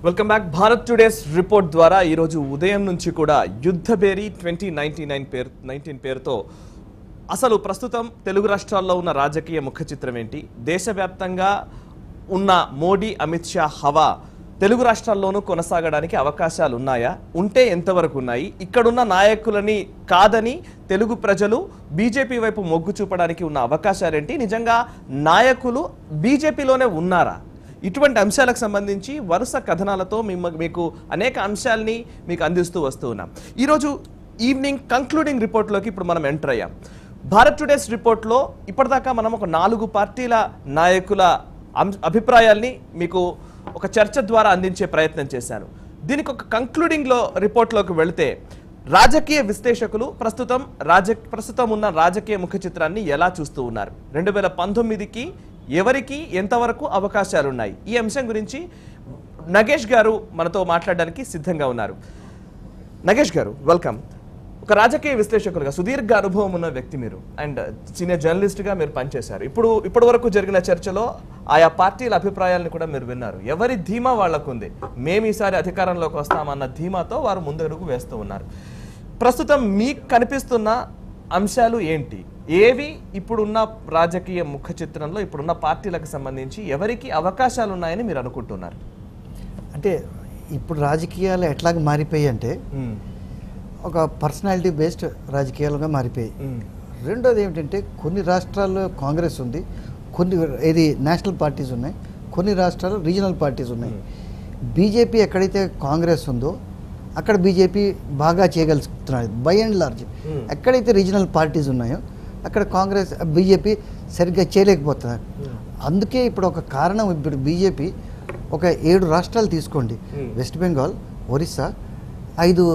Welcome back Bharat today's report ద్వారా ఈరోజు ఉదయం నుంచి కూడా యుద్ధబేరి ట్వంటీ నైన్టీ నైన్ పేరు నైన్టీన్ పేరుతో అసలు ప్రస్తుతం తెలుగు రాష్ట్రాల్లో ఉన్న రాజకీయ ముఖ చిత్రం ఏంటి దేశవ్యాప్తంగా ఉన్న మోడీ అమిత్ షా హవా తెలుగు రాష్ట్రాల్లోనూ కొనసాగడానికి అవకాశాలు ఉన్నాయా ఉంటే ఎంతవరకు ఉన్నాయి ఇక్కడున్న నాయకులని కాదని తెలుగు ప్రజలు బీజేపీ వైపు మొగ్గు చూపడానికి ఉన్న అవకాశాలేంటి నిజంగా నాయకులు బీజేపీలోనే ఉన్నారా ఇటువంటి అంశాలకు సంబంధించి వరుస కథనాలతో మిమ్మ మీకు అనేక అంశాలని మీకు అందిస్తూ వస్తూ ఉన్నాం ఈరోజు ఈవినింగ్ కంక్లూడింగ్ రిపోర్ట్లోకి ఇప్పుడు మనం ఎంటర్ అయ్యాం భారత్ టుడేస్ రిపోర్ట్లో ఇప్పటిదాకా మనం ఒక నాలుగు పార్టీల నాయకుల అం- అభిప్రాయాల్ని మీకు ఒక చర్చ ద్వారా అందించే ప్రయత్నం చేశాను దీనికి ఒక కంక్లూడింగ్లో రిపోర్ట్లోకి వెళితే రాజకీయ విశ్లేషకులు ప్రస్తుతం రాజ ప్రస్తుతం ఉన్న రాజకీయ ముఖ చిత్రాన్ని ఎలా చూస్తూ ఉన్నారు రెండు వేల పంతొమ్మిదికి ఎవరికి ఎంతవరకు అవకాశాలు ఉన్నాయి ఈ అంశం గురించి నగేష్ గారు మనతో మాట్లాడడానికి సిద్ధంగా ఉన్నారు నగేష్ గారు వెల్కమ్ ఒక రాజకీయ విశ్లేషకులుగా సుదీర్ఘ అనుభవం ఉన్న వ్యక్తి మీరు అండ్ సీనియర్ జర్నలిస్ట్గా మీరు పనిచేశారు ఇప్పుడు ఇప్పటి వరకు జరిగిన చర్చలో ఆయా పార్టీల అభిప్రాయాలను కూడా మీరు విన్నారు ఎవరి ధీమా వాళ్ళకు ఉంది మేము ఈసారి అధికారంలోకి వస్తామన్న ధీమాతో వారు ముందడుగు వేస్తూ ఉన్నారు ప్రస్తుతం మీకు కనిపిస్తున్న అంశాలు ఏంటి ఏవి ఇప్పుడున్న రాజకీయ ముఖ చిత్రంలో ఇప్పుడున్న పార్టీలకు సంబంధించి ఎవరికి అవకాశాలు ఉన్నాయని మీరు అనుకుంటున్నారు అంటే ఇప్పుడు రాజకీయాలు ఎట్లాగ మారిపోయాయి అంటే మ్మ్. ఒక పర్సనాలిటీ బేస్డ్ రాజకీయాలుగా మారిపోయాయి మ్మ్. రెండోది ఏమిటంటే కొన్ని రాష్ట్రాల్లో కాంగ్రెస్ ఉంది కొన్ని ఇది నేషనల్ పార్టీస్ ఉన్నాయి కొన్ని రాష్ట్రాల్లో రీజనల్ పార్టీస్ ఉన్నాయి బీజేపీ ఎక్కడైతే కాంగ్రెస్ ఉందో అక్కడ బీజేపీ బాగా చేయగలుగుతున్నారు బై అండ్ లార్జ్ Hmm. ఎక్కడైతే రీజనల్ పార్టీస్ ఉన్నాయో అక్కడ కాంగ్రెస్ బీజేపీ సరిగ్గా చేయలేకపోతున్నారు Hmm. అందుకే ఇప్పుడు ఒక కారణం ఇప్పుడు బీజేపీ ఒక ఏడు రాష్ట్రాలు తీసుకోండి Hmm. వెస్ట్ బెంగాల్ ఒరిస్సా ఐదు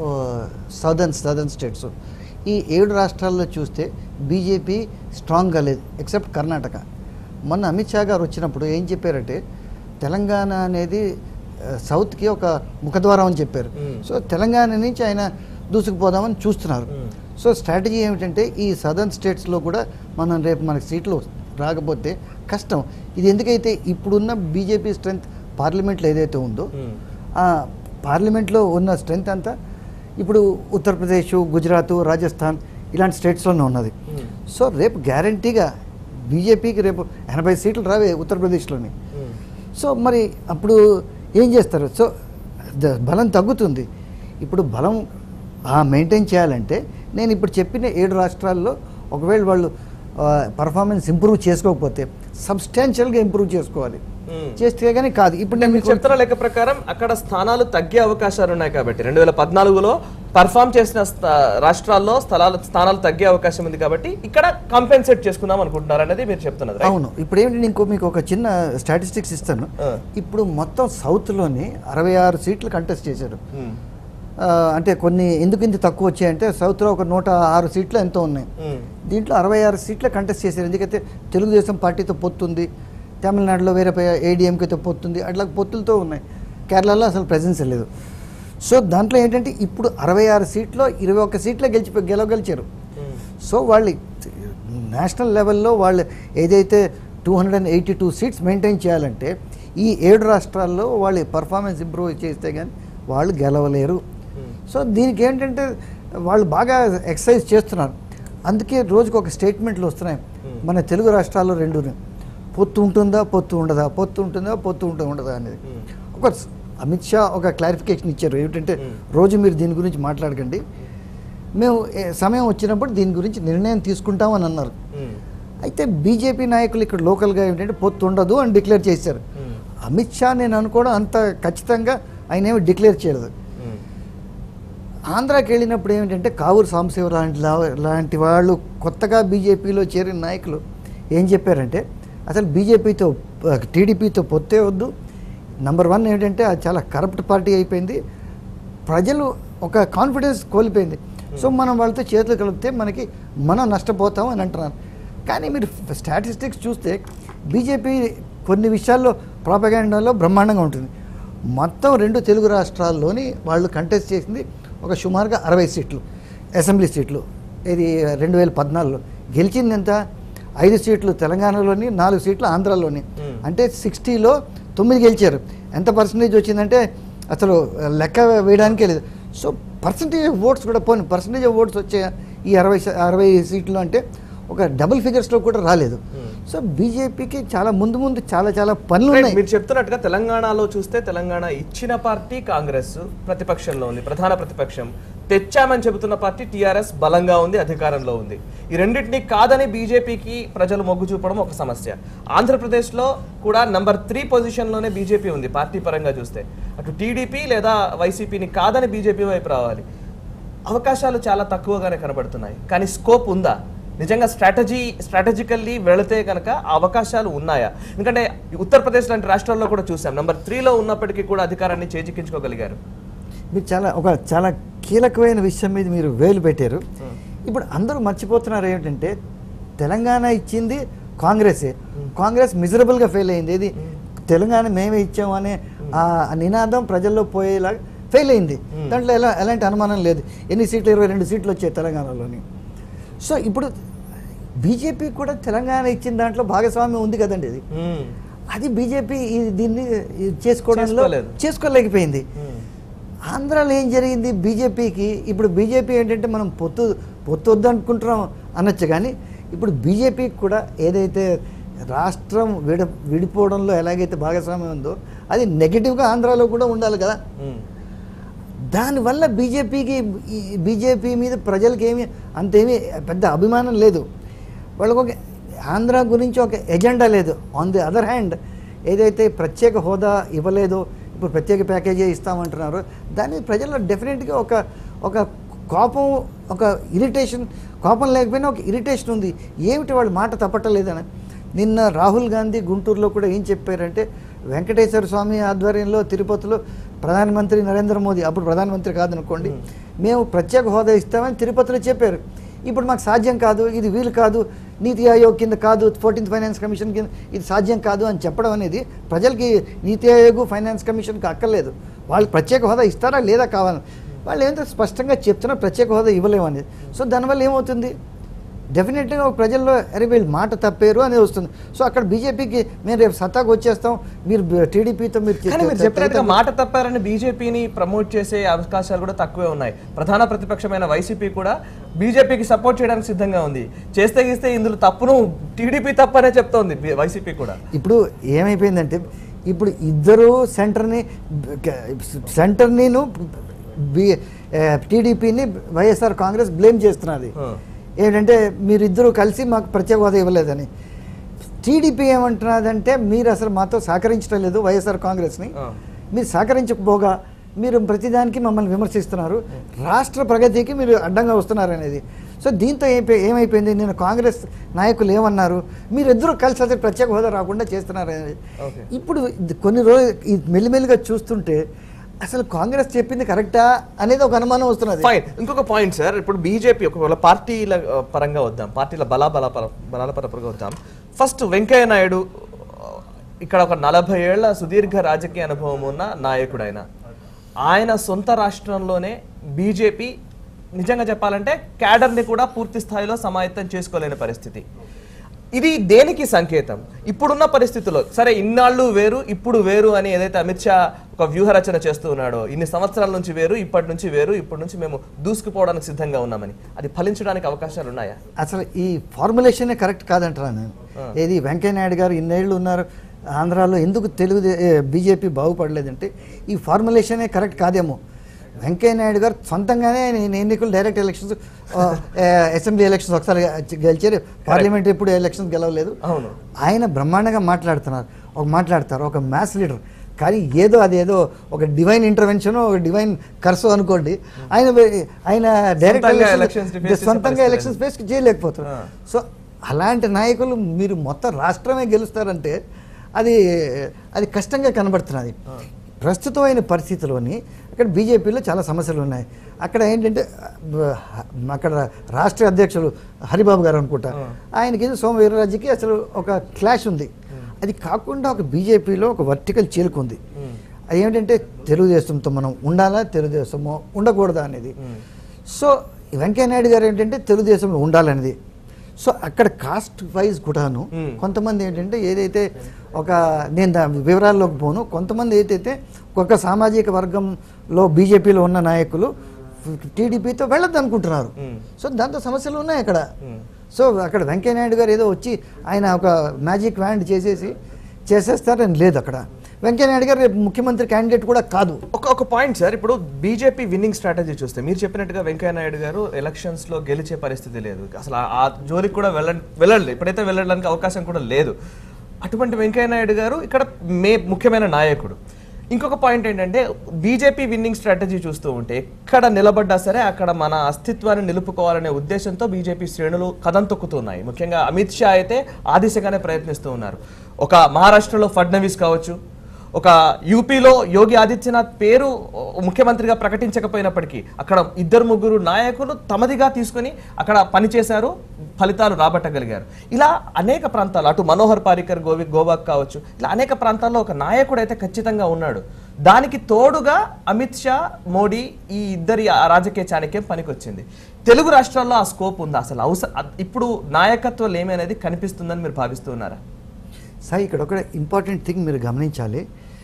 సదర్న్ సదర్న్ స్టేట్స్ ఈ ఏడు రాష్ట్రాల్లో చూస్తే బీజేపీ స్ట్రాంగ్గా లేదు ఎక్సెప్ట్ కర్ణాటక మొన్న అమిత్ షా గారు వచ్చినప్పుడు ఏం చెప్పారంటే తెలంగాణ అనేది ఆ, సౌత్కి ఒక ముఖద్వారం అని చెప్పారు Hmm. సో తెలంగాణ నుంచి ఆయన దూసుకుపోదామని చూస్తున్నారు Hmm. సో స్ట్రాటజీ ఏమిటంటే ఈ సదర్న్ స్టేట్స్లో కూడా మనం రేపు మనకి సీట్లు రాకపోతే కష్టం ఇది ఎందుకైతే ఇప్పుడున్న బీజేపీ స్ట్రెంగ్త్ పార్లమెంట్లో ఏదైతే ఉందో మ్మ్. ఆ పార్లమెంట్లో ఉన్న స్ట్రెంగ్త్ అంతా ఇప్పుడు ఉత్తరప్రదేశ్ గుజరాత్ రాజస్థాన్ ఇలాంటి స్టేట్స్లోనే ఉన్నది మ్మ్. సో రేపు గ్యారంటీగా బీజేపీకి రేపు ఎనభై సీట్లు రావే ఉత్తరప్రదేశ్లోని మ్మ్. సో మరి అప్పుడు ఏం చేస్తారు సో ద- బలం తగ్గుతుంది ఇప్పుడు బలం మెయింటైన్ చేయాలంటే నేను ఇప్పుడు చెప్పిన ఏడు రాష్ట్రాల్లో ఒకవేళ వాళ్ళు పర్ఫార్మెన్స్ ఇంప్రూవ్ చేసుకోకపోతే సబ్స్టాన్షియల్గా ఇంప్రూవ్ చేసుకోవాలి మ్మ్. చేస్తే కానీ కాదు ఇప్పుడు నేను మీరు మీకు చెప్తున్న లెక్క ప్రకారం అక్కడ స్థానాలు తగ్గే అవకాశాలు ఉన్నాయి కాబట్టి రెండు వేల పద్నాలుగులో పర్ఫామ్ చేసిన స్థ- రాష్ట్రాల్లో స్థలాలు స్థానాలు తగ్గే అవకాశం ఉంది కాబట్టి ఇక్కడ కాంపెన్సేట్ చేసుకుందాం అనుకుంటున్నారు అనేది మీరు చెప్తున్నది right? అవును ఇప్పుడు ఏంటి ఇంకో మీకు ఒక చిన్న స్టాటిస్టిక్స్ ఇస్తాను ఆ. ఇప్పుడు మొత్తం సౌత్లోని అరవై ఆరు సీట్లు కంటెస్ట్ చేశారు మ్మ్. ఆ, అంటే కొన్ని ఎందుకు ఇంత తక్కువ వచ్చాయంటే సౌత్లో ఒక నూట ఆరు సీట్లు ఎంతో ఉన్నాయి మ్మ్. దీంట్లో అరవై ఆరు సీట్లే కంటెస్ట్ చేశారు ఎందుకంటే తెలుగుదేశం పార్టీతో పొత్తుంది తమిళనాడులో వేరే ఏడీఎంకేతో పొత్తుంది అట్లా పొత్తులతో ఉన్నాయి కేరళలో అసలు ప్రెజెన్స్ లేదు సో దాంట్లో ఏంటంటే ఇప్పుడు అరవై ఆరు సీట్లో ఇరవై ఒక్క సీట్లే గెలిచి గెలవగలిచారు మ్మ్. సో వాళ్ళు నేషనల్ లెవెల్లో వాళ్ళు ఏదైతే two hundred and eighty two seats maintain చేయాలంటే ఈ ఏడు రాష్ట్రాల్లో వాళ్ళు పర్ఫార్మెన్స్ ఇంప్రూవ్ చేస్తే కానీ వాళ్ళు గెలవలేరు మ్మ్. సో దీనికి ఏంటంటే వాళ్ళు బాగా ఎక్సర్సైజ్ చేస్తున్నారు అందుకే రోజుకు ఒక స్టేట్మెంట్లు వస్తున్నాయి మన తెలుగు రాష్ట్రాల్లో రెండు పొత్తు ఉంటుందా పొత్తు ఉండదా పొత్తు ఉంటుందా పొత్తు ఉంటుందా ఉండదా అనేది మ్మ్. ఒక అమిత్ షా ఒక క్లారిఫికేషన్ ఇచ్చారు ఏమిటంటే మ్మ్. రోజు మీరు దీని గురించి మాట్లాడకండి మేము ఏ, సమయం వచ్చినప్పుడు దీని గురించి నిర్ణయం తీసుకుంటామని అన్నారు మ్మ్. అయితే బీజేపీ నాయకులు ఇక్కడ లోకల్గా ఏంటంటే పొత్తు ఉండదు అని డిక్లేర్ చేశారు మ్మ్. అమిత్ షా నేను అనుకోవడం అంత ఖచ్చితంగా ఆయన ఏమి డిక్లేర్ చేయలేదు మ్మ్. ఆంధ్రాకి వెళ్ళినప్పుడు ఏమిటంటే కావూరు సాంబశివ లాంటి లా- లాంటి వాళ్ళు కొత్తగా బీజేపీలో చేరిన నాయకులు ఏం చెప్పారంటే అసలు బీజేపీతో టీడీపీతో పొత్తే వద్దు నంబర్ వన్ ఏంటంటే అది చాలా కరప్ట్ పార్టీ అయిపోయింది ప్రజలు ఒక కాన్ఫిడెన్స్ కోల్పోయింది సో మనం వాళ్ళతో చేతులు కలిపితే మనకి మనం నష్టపోతాం అని అంటున్నారు కానీ మీరు స్టాటిస్టిక్స్ చూస్తే బీజేపీ కొన్ని విషయాల్లో ప్రాపగాండాలో బ్రహ్మాండంగా ఉంటుంది మొత్తం రెండు తెలుగు రాష్ట్రాల్లోని వాళ్ళు కంటెస్ట్ చేసింది ఒక సుమారుగా అరవై సీట్లు అసెంబ్లీ సీట్లు ఇది రెండు వేల పద్నాలుగులో గెలిచింది ఎంత ఐదు సీట్లు తెలంగాణలోని నాలుగు సీట్లు ఆంధ్రాలోని Hmm. అంటే సిక్స్టీలో తొమ్మిది గెలిచారు ఎంత పర్సంటేజ్ వచ్చిందంటే అసలు లెక్క వేయడానికే లేదు సో పర్సంటేజ్ ఆఫ్ ఓట్స్ కూడా పోనీ పర్సంటేజ్ ఆఫ్ ఓట్స్ వచ్చే ఈ అరవై స- అరవై సీట్లు అంటే ఒక డబుల్ ఫిగర్స్లో కూడా రాలేదు సో బీజేపీకి చాలా ముందు ముందు చాలా చాలా పనులు రైట్, ఉన్నాయి మీరు చెప్తున్నట్టుగా తెలంగాణలో చూస్తే తెలంగాణ ఇచ్చిన పార్టీ కాంగ్రెస్ ప్రతిపక్షంలో ఉంది ప్రధాన ప్రతిపక్షం తెచ్చామని చెబుతున్న పార్టీ టీఆర్ఎస్ బలంగా ఉంది అధికారంలో ఉంది ఈ రెండింటినీ కాదని బీజేపీకి ప్రజలు మొగ్గు చూపడం ఒక సమస్య ఆంధ్రప్రదేశ్లో కూడా నంబర్ త్రీ పొజిషన్లోనే బీజేపీ ఉంది పార్టీ పరంగా చూస్తే అటు టీడీపీ లేదా వైసీపీని కాదని బీజేపీ వైపు రావాలి అవకాశాలు చాలా తక్కువగానే కనబడుతున్నాయి కానీ స్కోప్ ఉందా నిజంగా స్ట్రాటజీ స్ట్రాటజికల్లీ వెళితే కనుక ఆ అవకాశాలు ఉన్నాయా ఎందుకంటే ఉత్తరప్రదేశ్ లాంటి రాష్ట్రాల్లో కూడా చూసాం నెంబర్ త్రీలో ఉన్నప్పటికీ కూడా అధికారాన్ని చేజిక్కించుకోగలిగారు మీరు చాలా ఒక చాలా కీలకమైన విషయం మీద మీరు వేలు పెట్టారు ఇప్పుడు అందరూ మర్చిపోతున్నారు ఏమిటంటే తెలంగాణ ఇచ్చింది కాంగ్రెసే కాంగ్రెస్ మిజరబుల్గా ఫెయిల్ అయింది ఇది తెలంగాణ మేమే ఇచ్చాము అనే ఆ నినాదం ప్రజల్లో పోయేలా ఫెయిల్ అయింది దాంట్లో ఎలా ఎలాంటి అనుమానం లేదు ఎన్ని సీట్లు ఇరవై రెండు సీట్లు వచ్చాయి తెలంగాణలోని సో ఇప్పుడు బీజేపీ కూడా తెలంగాణ ఇచ్చిన దాంట్లో భాగస్వామ్యం ఉంది కదండి ఇది అది బీజేపీ ఈ- దీన్ని ఇది చేసుకోవడంలో చేసుకోలేదు. చేసుకోలేకపోయింది ఆంధ్రాలో ఏం జరిగింది బీజేపీకి ఇప్పుడు బీజేపీ ఏంటంటే మనం పొత్తు పొత్తు వద్దనుకుంటున్నాం అనొచ్చు కానీ ఇప్పుడు బీజేపీకి కూడా ఏదైతే రాష్ట్రం విడ విడిపోవడంలో ఎలాగైతే భాగస్వామ్యం ఉందో అది నెగిటివ్గా ఆంధ్రాలో కూడా ఉండాలి కదా దానివల్ల బీజేపీకి ఈ బీజేపీ మీద ప్రజలకి ఏమి అంతేమీ పెద్ద అభిమానం లేదు వాళ్ళకు ఒక ఆంధ్ర గురించి ఒక ఎజెండా లేదు ఆన్ ది అదర్ హ్యాండ్ ఏదైతే ప్రత్యేక హోదా ఇవ్వలేదో ఇప్పుడు ప్రత్యేక ప్యాకేజీ ఇస్తామంటున్నారో దాని ప్రజల్లో డెఫినెట్గా ఒక ఒక కోపం ఒక ఇరిటేషన్ కోపం లేకపోయినా ఒక ఇరిటేషన్ ఉంది ఏమిటి వాళ్ళ మాట తప్పట్టలేదని నిన్న రాహుల్ గాంధీ గుంటూరులో కూడా ఏం చెప్పారంటే వెంకటేశ్వర స్వామి ఆధ్వర్యంలో తిరుపతిలో ప్రధానమంత్రి నరేంద్ర మోదీ అప్పుడు ప్రధానమంత్రి కాదనుకోండి మేము ప్రత్యేక హోదా ఇస్తామని తిరుపతిలో చెప్పారు ఇప్పుడు మాకు సాధ్యం కాదు ఇది వీలు కాదు నీతి ఆయోగ్ కింద కాదు ఫోర్టీన్త్ ఫైనాన్స్ కమిషన్ కింద ఇది సాధ్యం కాదు అని చెప్పడం అనేది ప్రజలకి నీతి ఆయోగ్ ఫైనాన్స్ కమిషన్కి అక్కర్లేదు వాళ్ళు ప్రత్యేక హోదా ఇస్తారా లేదా కావాలని వాళ్ళు ఏంటో స్పష్టంగా చెప్తున్నారు ప్రత్యేక హోదా ఇవ్వలేమనేది సో దానివల్ల ఏమవుతుంది డెఫినెట్గా ఒక ప్రజల్లో అరే వీళ్ళు మాట తప్పారు అనేది వస్తుంది సో అక్కడ బీజేపీకి మేము రేపు సత్తాకు వచ్చేస్తాం మీరు టీడీపీతో మీరు కానీ మీరు చెప్పినట్టుగా మాట తప్పారని బీజేపీని ప్రమోట్ చేసే అవకాశాలు కూడా తక్కువే ఉన్నాయి ప్రధాన ప్రతిపక్షమైన వైసీపీ కూడా బీజేపీకి సపోర్ట్ చేయడానికి సిద్ధంగా ఉంది చేస్తే గీస్తే ఇందులో తప్పును టీడీపీ తప్పనే చెప్తోంది బి- వైసీపీ కూడా ఇప్పుడు ఏమైపోయిందంటే ఇప్పుడు ఇద్దరు సెంటర్ని సెంటర్ని బి టీడీపీని వైఎస్ఆర్ కాంగ్రెస్ బ్లేమ్ చేస్తున్నది ఆ. ఏంటంటే మీరిద్దరూ కలిసి మాకు ప్రత్యేక హోదా ఇవ్వలేదని టీడీపీ ఏమంటున్నదంటే మీరు అసలు మాతో సహకరించడం లేదు వైఎస్ఆర్ కాంగ్రెస్ని ఆ. మీరు సహకరించకపోగా మీరు ప్రతిదానికి మమ్మల్ని విమర్శిస్తున్నారు రాష్ట్ర ప్రగతికి మీరు అడ్డంగా వస్తున్నారు అనేది సో దీంతో ఏపై- ఏమైపోయింది నేను కాంగ్రెస్ నాయకులు ఏమన్నారు మీరిద్దరూ కలిసి అసలు ప్రత్యేక హోదా రాకుండా చేస్తున్నారు అనేది ఓకే. ఇప్పుడు ఇది కొన్ని రోజులు ఈ మెల్లిమెల్లిగా చూస్తుంటే అసలు కాంగ్రెస్ చెప్పింది కరెక్టా అనేది ఒక అనుమానం వస్తున్నది ఫైన్ ఇంకొక పాయింట్ సార్ ఇప్పుడు బీజేపీ ఒకవేళ పార్టీల ఆ, పరంగా వద్దాం పార్టీల బలా బల పర- బలాల పరంగా వద్దాం ఫస్ట్ వెంకయ్య నాయుడు ఆ, ఇక్కడ ఒక నలభై ఏళ్ల సుదీర్ఘ రాజకీయ అనుభవం ఉన్న నాయకుడు ఆయన ఆయన సొంత రాష్ట్రంలోనే బీజేపీ నిజంగా చెప్పాలంటే క్యాడర్ని కూడా పూర్తి స్థాయిలో సమాయత్తం చేసుకోలేని పరిస్థితి ఇది దేనికి సంకేతం ఇప్పుడున్న పరిస్థితుల్లో సరే ఇన్నాళ్ళు వేరు ఇప్పుడు వేరు అని ఏదైతే అమిత్ షా ఒక వ్యూహరచన చేస్తూ ఉన్నాడో ఇన్ని సంవత్సరాల నుంచి వేరు ఇప్పటి నుంచి వేరు ఇప్పటి నుంచి మేము దూసుకుపోవడానికి సిద్ధంగా ఉన్నామని అది ఫలించడానికి అవకాశాలు ఉన్నాయా అసలు ఈ ఫార్ములేషనే కరెక్ట్ కాదంటున్నాను నేను ఏది వెంకయ్య నాయుడు గారు ఇన్నేళ్ళు ఉన్నారు ఆంధ్రాలో ఎందుకు తెలుగు బీజేపీ బాగుపడలేదంటే ఈ ఫార్ములేషనే కరెక్ట్ కాదేమో వెంకయ్య నాయుడు గారు సొంతంగానే ఆయన ఎన్నికలు డైరెక్ట్ ఎలక్షన్స్ ఆ, ఏ, అసెంబ్లీ ఎలక్షన్స్ ఒకసారి గెలిచారు పార్లమెంట్ ఎప్పుడు ఎలక్షన్స్ గెలవలేదు అవును ఆయన బ్రహ్మాండంగా మాట్లాడుతున్నారు ఒక మాట్లాడతారు ఒక మ్యాథ్స్ లీడర్ కానీ ఏదో అదేదో ఒక డివైన్ ఇంటర్వెన్షన్ ఒక డివైన్ కర్సో అనుకోండి ఆయన వే- ఆయన డైరెక్ట్ సొంతంగా ఎలక్షన్స్ elections ని face చేసే సొంతంగా పరిస్థితి ఎలక్షన్స్ ఫేస్ చేయలేకపోతారు ఆ. సో అలాంటి నాయకులు మీరు మొత్తం రాష్ట్రమే గెలుస్తారంటే అది అది కష్టంగా కనబడుతున్నది ప్రస్తుతమైన పరిస్థితిలోని అక్కడ బీజేపీలో చాలా సమస్యలు ఉన్నాయి అక్కడ ఏంటంటే బ- అక్కడ రాష్ట్ర అధ్యక్షులు హరిబాబు గారు అనుకుంటా ఆయనకి సోమ వీర్రాజుకి అసలు ఒక క్లాష్ ఉంది అది కాకుండా ఒక బీజేపీలో ఒక వర్టికల్ చీలుకుంది అది ఏమిటంటే తెలుగుదేశంతో మనం ఉండాలా తెలుగుదేశమో ఉండకూడదా అనేది సో వెంకయ్య నాయుడు గారు ఏంటంటే తెలుగుదేశంలో ఉండాలనేది సో అక్కడ కాస్ట్ వైజ్ కూడాను Hmm. కొంతమంది ఏంటంటే ఏదైతే ఒక నేను దా వివరాల్లోకి పోను కొంతమంది ఏదైతే ఒక సామాజిక వర్గంలో బీజేపీలో ఉన్న నాయకులు టీడీపీతో వెళ్ళొద్దు అనుకుంటున్నారు Hmm. సో దాంతో సమస్యలు ఉన్నాయి అక్కడ Hmm. సో అక్కడ వెంకయ్యనాయుడు గారు ఏదో వచ్చి ఆయన ఒక మ్యాజిక్ వ్యాండ్ చేసేసి చేసేస్తారని లేదు అక్కడ వెంకయ్యనాయుడు గారు రేపు ముఖ్యమంత్రి క్యాండిడేట్ కూడా కాదు ఒక ఒక పాయింట్ సార్ ఇప్పుడు బీజేపీ విన్నింగ్ స్ట్రాటజీ చూస్తే మీరు చెప్పినట్టుగా వెంకయ్య నాయుడు గారు ఎలక్షన్స్ లో గెలిచే పరిస్థితి లేదు అసలు ఆ- ఆ జోలికి కూడా వెళ్ళ వెళ్ళండి ఇప్పుడైతే వెళ్ళడానికి అవకాశం కూడా లేదు అటువంటి వెంకయ్య నాయుడు గారు ఇక్కడ మే ముఖ్యమైన నాయకుడు ఇంకొక పాయింట్ ఏంటంటే బీజేపీ విన్నింగ్ స్ట్రాటజీ చూస్తూ ఉంటే ఎక్కడ నిలబడ్డా సరే అక్కడ మన అస్తిత్వాన్ని నిలుపుకోవాలనే ఉద్దేశంతో బీజేపీ శ్రేణులు కథం తొక్కుతున్నాయి ముఖ్యంగా అమిత్ షా అయితే ఆ దిశగానే ప్రయత్నిస్తూ ఉన్నారు ఒక మహారాష్ట్రలో ఫడ్నవీస్ కావచ్చు ఒక యూపీలో యోగి ఆదిత్యనాథ్ పేరు ముఖ్యమంత్రిగా ప్రకటించకపోయినప్పటికీ అక్కడ ఇద్దరు ముగ్గురు నాయకులు తమదిగా తీసుకొని అక్కడ పనిచేశారు ఫలితాలు రాబట్టగలిగారు ఇలా అనేక ప్రాంతాలు అటు మనోహర్ పారికర్ గోవి గోవాక్ కావచ్చు ఇలా అనేక ప్రాంతాల్లో ఒక నాయకుడు అయితే ఖచ్చితంగా ఉన్నాడు దానికి తోడుగా అమిత్ షా మోడీ ఈ ఇద్దరి ఆ రాజకీయ చాణక్యం పనికొచ్చింది తెలుగు రాష్ట్రాల్లో ఆ స్కోప్ ఉందా అసలు అవసరం ఇప్పుడు నాయకత్వం ఏమి అనేది కనిపిస్తుందని మీరు భావిస్తున్నారా సార్ ఇక్కడ ఒక ఇంపార్టెంట్ థింగ్ మీరు గమనించాలి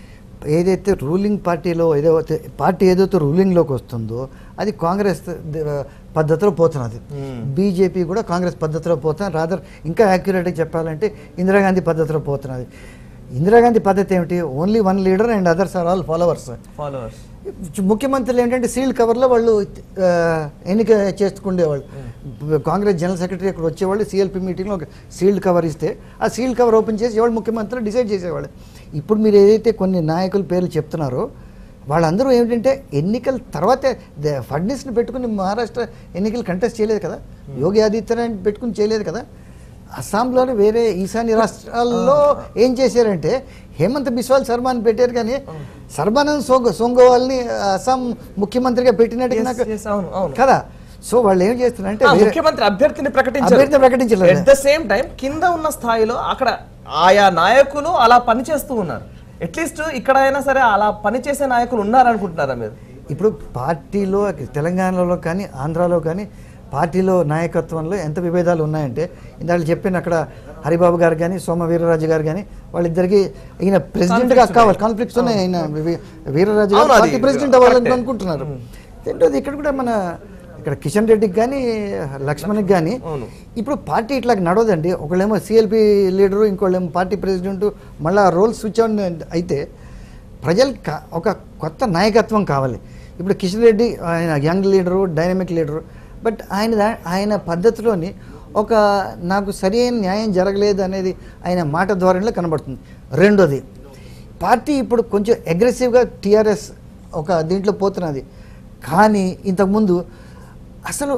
ఏదైతే రూలింగ్ పార్టీలో ఏదైతే పార్టీ ఏదైతే రూలింగ్లోకి వస్తుందో అది కాంగ్రెస్ ద- పద్ధతిలో పోతున్నది Hmm. బీజేపీ కూడా కాంగ్రెస్ పద్ధతిలో పోతున్నది రాదర్ ఇంకా యాక్యురేట్గా చెప్పాలంటే ఇందిరాగాంధీ పద్ధతిలో పోతున్నది ఇందిరాగాంధీ పద్ధతి ఏమిటి only one leader and others are all followers followers ముఖ్యమంత్రులు ఏంటంటే సీల్డ్ కవర్లో వాళ్ళు ఆ, ఎన్నిక చేసుకుండేవాళ్ళు కాంగ్రెస్ జనరల్ సెక్రటరీ అక్కడ వచ్చేవాళ్ళు సిఎల్పి మీటింగ్లో ఒక సీల్డ్ కవర్ ఇస్తే ఆ సీల్డ్ కవర్ ఓపెన్ చేసి ఎవరు ముఖ్యమంత్రులు డిసైడ్ చేసేవాళ్ళు ఇప్పుడు మీరు ఏదైతే కొన్ని నాయకుల పేర్లు చెప్తున్నారో వాళ్ళందరూ ఏమిటంటే ఎన్నికల తర్వాతే ద- ఫడ్నీస్ని పెట్టుకుని మహారాష్ట్ర ఎన్నికలు కంటెస్ట్ చేయలేదు కదా యోగి ఆదిత్యనాథ్ పెట్టుకుని చేయలేదు కదా అస్సాంలోని వేరే ఈశాన్య రాష్ట్రాల్లో ఏం చేశారంటే హేమంత్ బిస్వాల్ శర్మాని పెట్టారు కానీ సర్బానంద్ సోంగ్ సోంగోవాల్ని అస్సాం ముఖ్యమంత్రిగా పెట్టినట్టుగా Yes, నాకు yes, అవును, అవును. కదా సో వాళ్ళు ఏం చేస్తున్నారంటే ఆ, వేరే- ముఖ్యమంత్రి అభ్యర్థిని ప్రకటించారు అభ్యర్థిని ప్రకటించలేదు. ఎట్ ద సేమ్ టైం కింద ఉన్న స్థాయిలో అక్కడ ఆయా నాయకులు అలా పనిచేస్తూ ఉన్నారు అట్లీస్ట్ ఇక్కడ అయినా సరే అలా పనిచేసే నాయకులు ఉన్నారనుకుంటున్నారా మీరు ఇప్పుడు పార్టీలో తెలంగాణలో కానీ ఆంధ్రాలో కానీ పార్టీలో నాయకత్వంలో ఎంత విభేదాలు ఉన్నాయంటే ఇందాక చెప్పిన అక్కడ హరిబాబు గారు కానీ సోమ వీర్రాజు గారు కానీ వాళ్ళిద్దరికి ఈయన ప్రెసిడెంట్గా Conflicts కావాలి కాన్ఫ్లిక్ట్స్ ఉన్నాయి ఆయన వి- వీర్రాజు గారు అవును, అది పార్టీ ప్రెసిడెంట్ అవ్వాలని correct. అనుకుంటున్నారు రెండోది ఇక్కడ కూడా మన ఇక్కడ కిషన్ రెడ్డికి కానీ లక్ష్మణ్కి కానీ అవును. ఇప్పుడు పార్టీ ఇట్లా నడవదండి ఒకళ్ళేమో సిఎల్పి లీడరు ఇంకోళ్ళేమో పార్టీ ప్రెసిడెంట్ మళ్ళీ రోల్ స్విచ్ ఆన్ అయితే ప్రజలకు కా- ఒక కొత్త నాయకత్వం కావాలి ఇప్పుడు కిషన్ రెడ్డి ఆయన young leader dynamic leader but ఆయన దా- ఆయన పద్ధతిలోని ఒక నాకు సరైన న్యాయం జరగలేదు అనేది ఆయన మాట ధోరణిలో కనబడుతుంది రెండోది పార్టీ ఇప్పుడు కొంచెం అగ్రెసివ్గా టీఆర్ఎస్ ఒక దీంట్లో పోతున్నది కానీ ఇంతకుముందు అసలు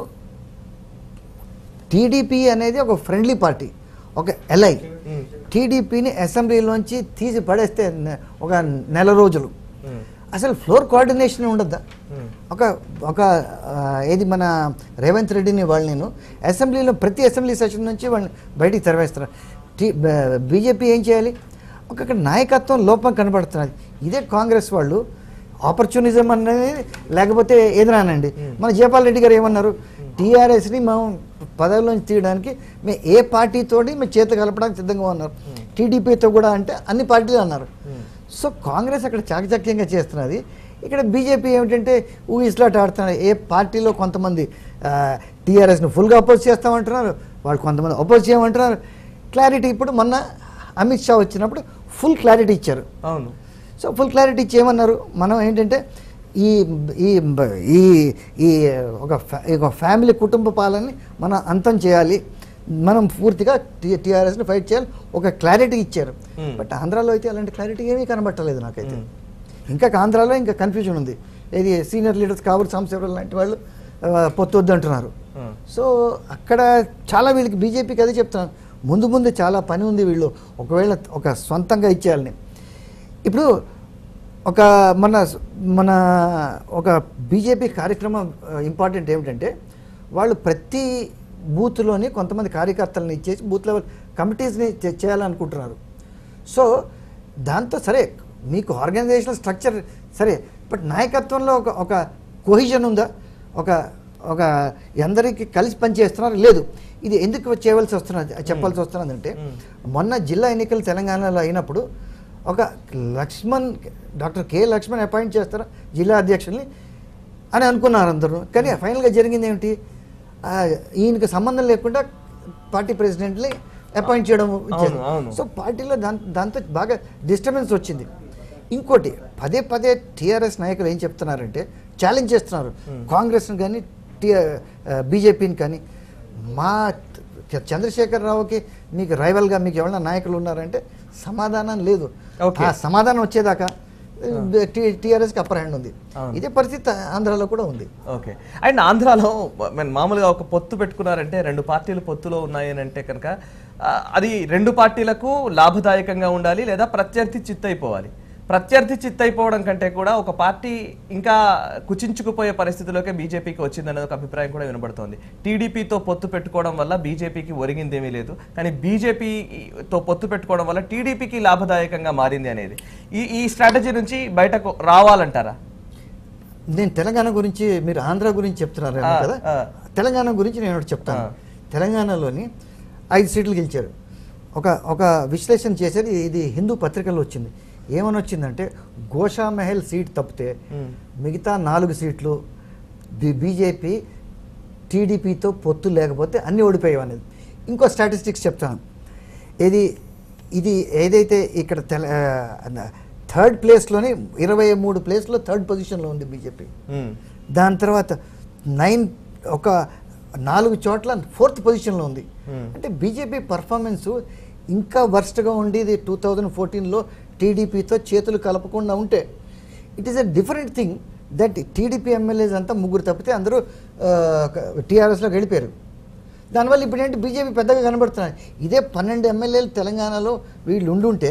టీడీపీ అనేది ఒక ఫ్రెండ్లీ పార్టీ ఒక ఎల్ఐ టీడీపీని అసెంబ్లీలోంచి తీసి పడేస్తే నె- ఒక నెల రోజులు అసలు ఫ్లోర్ కోఆర్డినేషన్ ఉండద్దా ఒక ఒక ఆ, ఏది మన రేవంత్ రెడ్డిని వాళ్ళు నేను అసెంబ్లీలో ప్రతి అసెంబ్లీ సెషన్ నుంచి వాళ్ళని బయటికి తెరవేస్తారు టీ బీజేపీ ఏం చేయాలి ఒక అక్కడ నాయకత్వం లోపం కనబడుతున్నది ఇదే కాంగ్రెస్ వాళ్ళు ఆపర్చునిజం అనేది లేకపోతే ఏదైనానండి మన జయపాల్ రెడ్డి గారు ఏమన్నారు టీఆర్ఎస్ని మేము పదవిలోంచి తీయడానికి మేము ఏ పార్టీతోటి మేము చేత కలపడానికి సిద్ధంగా ఉన్నారు టీడీపీతో కూడా అంటే అన్ని పార్టీలు అన్నారు సో కాంగ్రెస్ అక్కడ చాకచక్యంగా చేస్తున్నది ఇక్కడ బీజేపీ ఏమిటంటే ఊగిస్లాట్ ఆడుతున్నారు ఏ పార్టీలో కొంతమంది టీఆర్ఎస్ని ఫుల్గా అపోజ్ చేస్తామంటున్నారు వాళ్ళు కొంతమంది అపోజ్ చేయమంటున్నారు క్లారిటీ ఇప్పుడు మొన్న అమిత్ షా వచ్చినప్పుడు ఫుల్ క్లారిటీ ఇచ్చారు అవును సో ఫుల్ క్లారిటీ ఇచ్చేయమన్నారు మనం ఏంటంటే ఈ ఈ ఈ ఈ ఒక ఫ్యా- ఒక ఫ్యామిలీ కుటుంబ పాలనని మనం అంతం చేయాలి మనం పూర్తిగా టీ టీఆర్ఎస్ని ఫైట్ చేయాలి ఒక క్లారిటీ ఇచ్చారు Hmm. బట్ ఆంధ్రాలో అయితే అలాంటి క్లారిటీ ఏమీ కనబట్టలేదు నాకైతే ఇంకా ఆంధ్రాలో ఇంకా కన్ఫ్యూజన్ ఉంది ఏది సీనియర్ లీడర్స్ కావూరు సాంబశివరావు లాంటి వాళ్ళు ఆ, పొత్తొద్దు అంటున్నారు Hmm. సో అక్కడ చాలా వీళ్ళకి బీజేపీకి అదే చెప్తున్నాను ముందు ముందు చాలా పని ఉంది వీళ్ళు ఒకవేళ ఒక సొంతంగా ఇచ్చేయాలని ఇప్పుడు ఒక మన మన ఒక బీజేపీ కార్యక్రమం ఇంపార్టెంట్ ఏమిటంటే వాళ్ళు ప్రతి బూత్లోని కొంతమంది కార్యకర్తలను ఇచ్చేసి బూత్ లెవెల్ కమిటీస్ని చే- చేయాలనుకుంటున్నారు సో దాంతో సరే మీకు ఆర్గనైజేషనల్ స్ట్రక్చర్ సరే బట్ నాయకత్వంలో ఒక ఒక కొహిజన్ ఉందా ఒక ఒక అందరికీ కలిసి పనిచేస్తున్నారు లేదు ఇది ఎందుకు చేయవలసి వస్తున్నది చెప్పాల్సి వస్తున్నది అంటే మొన్న జిల్లా ఎన్నికలు తెలంగాణలో అయినప్పుడు ఒక Laxman doctor K Laxman appoint చేస్తారు జిల్లా అధ్యక్షుల్ని అని అనుకున్నారు అందరూ కానీ ఫైనల్గా జరిగింది ఏమిటి ఆ, ఈయనకి సంబంధం లేకుండా పార్టీ ప్రెసిడెంట్ని అపాయింట్ చేయడం ఇచ్చారు. అవును. సో పార్టీలో దాని దాంతో బాగా డిస్టర్బెన్స్ వచ్చింది ఇంకోటి పదే పదే టీఆర్ఎస్ నాయకులు ఏం చెప్తున్నారంటే ఛాలెంజ్ చేస్తున్నారు కాంగ్రెస్ని కానీ టీ బీజేపీని కానీ మా చ- చంద్రశేఖర్ రావుకి మీకు రైవల్గా మీకు ఎవరైనా నాయకులు ఉన్నారంటే సమాధానం లేదు Okay. ఆ సమాధానం వచ్చేదాకా టీఆర్ఎస్కి అప్పర్ హ్యాండ్ ఉంది అవును. ఇదే పరిస్థితి ఆంధ్రాలో కూడా ఉంది ఓకే అండ్ ఆంధ్రాలో మన మామూలుగా ఒక పొత్తు పెట్టుకున్నారంటే రెండు పార్టీలు పొత్తులో ఉన్నాయి అని అంటే కనుక ఆ, అది రెండు పార్టీలకు లాభదాయకంగా ఉండాలి లేదా ప్రత్యర్థి చిత్తైపోవాలి ప్రత్యర్థి చిత్తైపోవడం కంటే కూడా ఒక పార్టీ ఇంకా కుచించుకుపోయే పరిస్థితిలోకే బీజేపీకి వచ్చిందనేది ఒక అభిప్రాయం కూడా వినబడుతోంది టీడీపీతో పొత్తు పెట్టుకోవడం వల్ల బీజేపీకి ఒరిగిందేమీ లేదు కానీ బీజేపీతో పొత్తు పెట్టుకోవడం వల్ల టీడీపీకి లాభదాయకంగా మారింది అనేది ఈ ఈ స్ట్రాటజీ నుంచి బయటకు రావాలంటారా నేను తెలంగాణ గురించి మీరు ఆంధ్ర గురించి చెప్తున్నారు ఆ, కదా ఆ. తెలంగాణ గురించి నేను ఒకటి చెప్తాను ఆ. తెలంగాణలోని ఐదు సీట్లు గెలిచారు ఒక ఒక విశ్లేషణ చేసేది ఇది హిందూ పత్రికల్లో వచ్చింది ఏమని వచ్చిందంటే గోషా మహల్ సీట్ తప్పితే మ్మ్. మిగతా నాలుగు సీట్లు బి బీజేపీ టీడీపీతో పొత్తు లేకపోతే అన్నీ ఓడిపోయావు అనేది ఇంకో స్టాటిస్టిక్స్ చెప్తాను ఇది ఇది ఏదైతే ఇక్కడ తెల థర్డ్ ప్లేస్లోనే ఇరవై మూడు ప్లేస్లో థర్డ్ పొజిషన్లో ఉంది బీజేపీ మ్మ్. దాని తర్వాత నైన్ ఒక నాలుగు చోట్ల ఫోర్త్ పొజిషన్లో ఉంది Hmm. అంటే బీజేపీ పర్ఫార్మెన్స్ ఇంకా వర్స్ట్గా ఉండేది టూ థౌజండ్ ఫోర్టీన్లో టీడీపీతో చేతులు కలపకుండా ఉంటే it is a different thing that TDP MLAs అంతా ముగ్గురు తప్పితే అందరూ టీఆర్ఎస్లోకి వెళ్ళిపోయారు దానివల్ల ఇప్పుడు ఏంటి బీజేపీ పెద్దగా కనబడుతున్నాయి ఇదే పన్నెండు ఎమ్మెల్యేలు తెలంగాణలో వీళ్ళు ఉండుంటే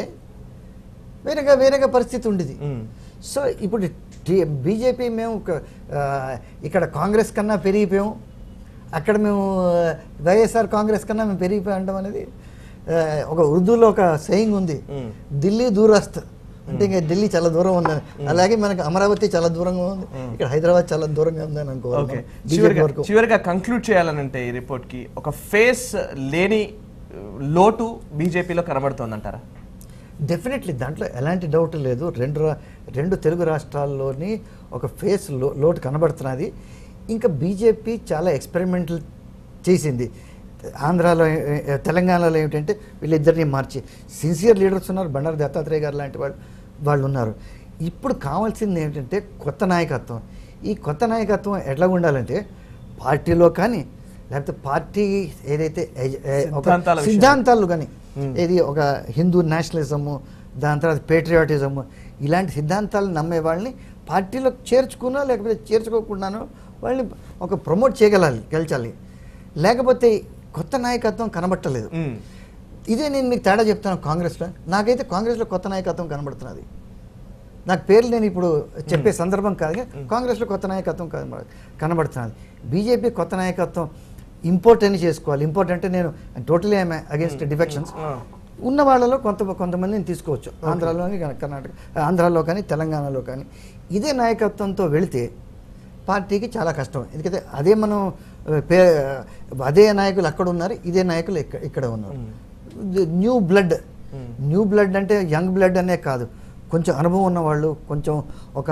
వేరేగా వేరేగా పరిస్థితి ఉండేది మ్మ్. సో ఇప్పుడు బీజేపీ మేము ఒక, ఆ, ఇక్కడ కాంగ్రెస్ కన్నా పెరిగిపోయాం అక్కడ మేము ఆ, వైఎస్ఆర్ కాంగ్రెస్ కన్నా మేము పెరిగిపోయాం అనడం అనేది ఆ, ఒక ఉర్దూలో ఒక సెయింగ్ ఉంది మ్మ్. ఢిల్లీ దూరస్త్ అంటే ఇంకా ఢిల్లీ చాలా దూరం ఉందని అలాగే మనకి అమరావతి చాలా దూరంగా ఉంది ఇక్కడ హైదరాబాద్ చాలా దూరంగా ఉందని అనుకోవాలి ఓకే మనం. బీజేపీ చివరిగా వరకు చివరిగా కంక్లూడ్ చేయాలనంటే ఈ రిపోర్ట్ కి ఒక ఫేస్ లేని లోటు బీజేపీలో కనబడుతోందంటారా డెఫినెట్లీ దాంట్లో ఎలాంటి డౌట్ లేదు రెండు రా- రెండు తెలుగు రాష్ట్రాల్లోని ఒక ఫేస్ లో లోటు కనబడుతున్నది ఇంకా బీజేపీ చాలా ఎక్స్పెరిమెంటల్ చేసింది ఆంధ్రాలో ఏ- ఏ- తెలంగాణలో ఏమిటంటే వీళ్ళిద్దరిని మార్చి సిన్సియర్ లీడర్స్ ఉన్నారు బండారు దత్తాత్రేయ గారు లాంటి వాళ్ళు వాళ్ళు ఉన్నారు ఇప్పుడు కావాల్సింది ఏంటంటే కొత్త నాయకత్వం ఈ కొత్త నాయకత్వం ఎట్లా ఉండాలంటే పార్టీలో కానీ లేకపోతే పార్టీ ఏదైతే ఎజ- ఏ- ఒక సిద్ధాంతాల విషయం. సిద్ధాంతాలు కానీ ఇది ఒక హిందూ నేషనలిజము దాని తర్వాత పేట్రియాటిజము ఇలాంటి సిద్ధాంతాలు నమ్మే వాళ్ళని పార్టీలో చేర్చుకున్నా లేకపోతే చేర్చుకోకుండానో వాళ్ళని ఒక ప్రమోట్ చేయగలాలి గెలిచాలి లేకపోతే కొత్త నాయకత్వం కనబట్టలేదు మ్మ్. ఇదే నేను మీకు తేడా చెప్తాను కాంగ్రెస్లో నాకైతే కాంగ్రెస్లో కొత్త నాయకత్వం కనబడుతున్నది నాకు పేర్లు నేను ఇప్పుడు చెప్పే సందర్భం కాదు కానీ కాంగ్రెస్లో కొత్త నాయకత్వం కనబడ కనబడుతున్నది బీజేపీ కొత్త నాయకత్వం ఇంపోర్ట్ అని చేసుకోవాలి ఇంపోర్ట్ అంటే నేను టోటలీ ఐఎమ్ అగేన్స్ట్ డిఫెక్షన్స్ ఆ. ఉన్న వాళ్ళలో కొంత కొంతమందిని తీసుకోవచ్చు ఆంధ్రాలో కానీ కర్ణాటక ఆంధ్రాలో కానీ తెలంగాణలో కానీ ఇదే నాయకత్వంతో వెళితే పార్టీకి చాలా కష్టం ఎందుకంటే అదే మనం ఆ, పే అదే నాయకులు అక్కడ ఉన్నారు ఇదే నాయకులు ఇక్కడ ఇక్కడ ఉన్నారు న్యూ బ్లడ్ న్యూ బ్లడ్ అంటే యంగ్ బ్లడ్ అనే కాదు కొంచెం అనుభవం ఉన్నవాళ్ళు కొంచెం ఒక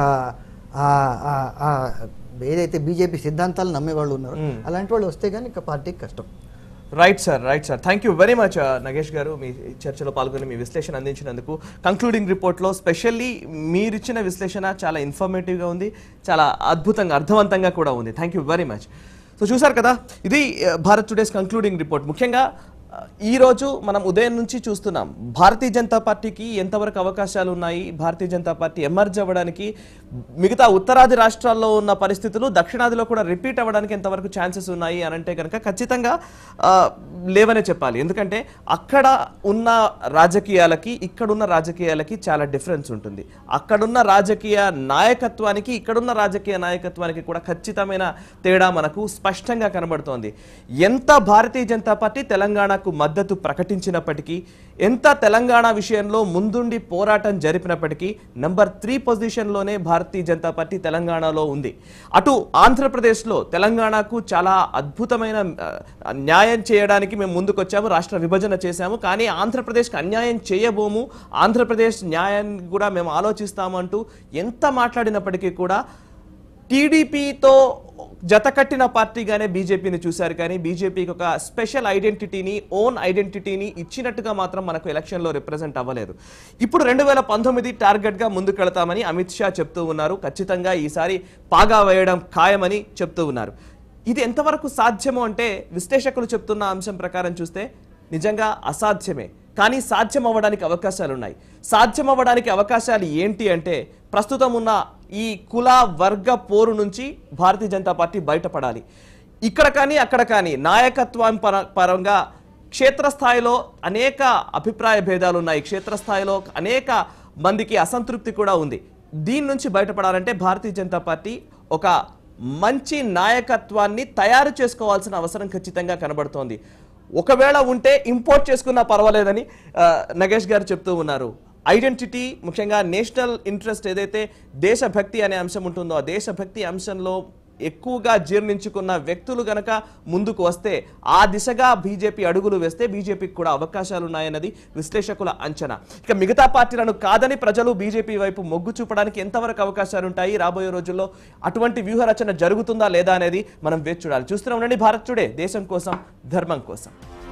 ఆ- ఆ- ఆ ఏదైతే బీజేపీ సిద్ధాంతాలు నమ్మేవాళ్ళు ఉన్నారో మ్మ్. అలాంటి వాళ్ళు వస్తే కానీ ఇక పార్టీకి కష్టం right sir right sir thank you very much Nagesh garu మీ చర్చలో పాల్గొని మీ విశ్లేషణ అందించినందుకు కంక్లూడింగ్ రిపోర్ట్లో స్పెషల్లీ మీరిచ్చిన విశ్లేషణ చాలా ఇన్ఫర్మేటివ్గా ఉంది చాలా అద్భుతంగా అర్థవంతంగా కూడా ఉంది thank you very much so చూసారు కదా ఇది uh, Bharat today's concluding report ముఖ్యంగా uh, ఈ రోజు మనం ఉదయం నుంచి చూస్తున్నాం భారతీయ జనతా పార్టీకి ఎంతవరకు అవకాశాలు ఉన్నాయి భారతీయ జనతా పార్టీ ఎమర్జ్ అవ్వడానికి మిగతా ఉత్తరాది రాష్ట్రాల్లో ఉన్న పరిస్థితులు దక్షిణాదిలో కూడా రిపీట్ అవ్వడానికి ఎంతవరకు ఛాన్సెస్ ఉన్నాయి అని అంటే కనుక ఖచ్చితంగా ఆ, లేవనే చెప్పాలి ఎందుకంటే అక్కడ ఉన్న రాజకీయాలకి ఇక్కడున్న రాజకీయాలకి చాలా డిఫరెన్స్ ఉంటుంది అక్కడున్న రాజకీయ నాయకత్వానికి ఇక్కడున్న రాజకీయ నాయకత్వానికి కూడా ఖచ్చితమైన తేడా మనకు స్పష్టంగా కనబడుతోంది ఎంత భారతీయ జనతా పార్టీ తెలంగాణ తెలంగాణకు మద్దతు ప్రకటించినప్పటికీ ఎంత తెలంగాణ విషయంలో ముందుండి పోరాటం జరిపినప్పటికీ నంబర్ త్రీ పొజిషన్లోనే భారతీయ జనతా పార్టీ తెలంగాణలో ఉంది అటు ఆంధ్రప్రదేశ్లో తెలంగాణకు చాలా అద్భుతమైన ఆ, న్యాయం చేయడానికి మేము ముందుకొచ్చాము రాష్ట్ర విభజన చేశాము కానీ ఆంధ్రప్రదేశ్కి అన్యాయం చేయబోము ఆంధ్రప్రదేశ్ న్యాయాన్ని కూడా మేము ఆలోచిస్తాము అంటూ ఎంత మాట్లాడినప్పటికీ కూడా టీడీపీతో జతకట్టిన పార్టీగానే బీజేపీని చూశారు కానీ బీజేపీకి ఒక స్పెషల్ ఐడెంటిటీని ఓన్ ఐడెంటిటీని ఇచ్చినట్టుగా మాత్రం మనకు ఎలక్షన్లో రిప్రజెంట్ అవ్వలేదు ఇప్పుడు రెండు వేల పంతొమ్మిది టార్గెట్గా ముందుకెళతామని అమిత్ షా చెప్తూ ఉన్నారు ఖచ్చితంగా ఈసారి పాగా వేయడం ఖాయమని చెప్తూ ఉన్నారు ఇది ఎంతవరకు సాధ్యమో అంటే విశ్లేషకులు చెప్తున్న అంశం ప్రకారం చూస్తే నిజంగా అసాధ్యమే కానీ సాధ్యం అవ్వడానికి అవకాశాలు ఉన్నాయి సాధ్యం అవ్వడానికి అవకాశాలు ఏంటి అంటే ప్రస్తుతం ఉన్న ఈ కుల వర్గ పోరు నుంచి భారతీయ జనతా పార్టీ బయటపడాలి ఇక్కడ కానీ అక్కడ కానీ నాయకత్వం పర పరంగా క్షేత్రస్థాయిలో అనేక అభిప్రాయ భేదాలు ఉన్నాయి క్షేత్రస్థాయిలో అనేక మందికి అసంతృప్తి కూడా ఉంది దీని నుంచి బయటపడాలంటే భారతీయ జనతా పార్టీ ఒక మంచి నాయకత్వాన్ని తయారు చేసుకోవాల్సిన అవసరం ఖచ్చితంగా కనబడుతోంది ఒకవేళ ఉంటే ఇంపోర్ట్ చేసుకున్నా పర్వాలేదని ఆ, నగేష్ గారు చెప్తూ ఉన్నారు ఐడెంటిటీ ముఖ్యంగా నేషనల్ ఇంట్రెస్ట్ ఏదైతే దేశభక్తి అనే అంశం ఉంటుందో ఆ దేశభక్తి అంశంలో ఎక్కువగా జీర్ణించుకున్న వ్యక్తులు గనక ముందుకు వస్తే ఆ దిశగా బీజేపీ అడుగులు వేస్తే బీజేపీకి కూడా అవకాశాలు ఉన్నాయన్నది విశ్లేషకుల అంచనా ఇక మిగతా పార్టీలను కాదని ప్రజలు బీజేపీ వైపు మొగ్గు చూపడానికి ఎంతవరకు అవకాశాలు ఉంటాయి రాబోయే రోజుల్లో అటువంటి వ్యూహరచన జరుగుతుందా లేదా అనేది మనం వేచి చూడాలి చూస్తూనే ఉండండి భారత్ టుడే దేశం కోసం ధర్మం కోసం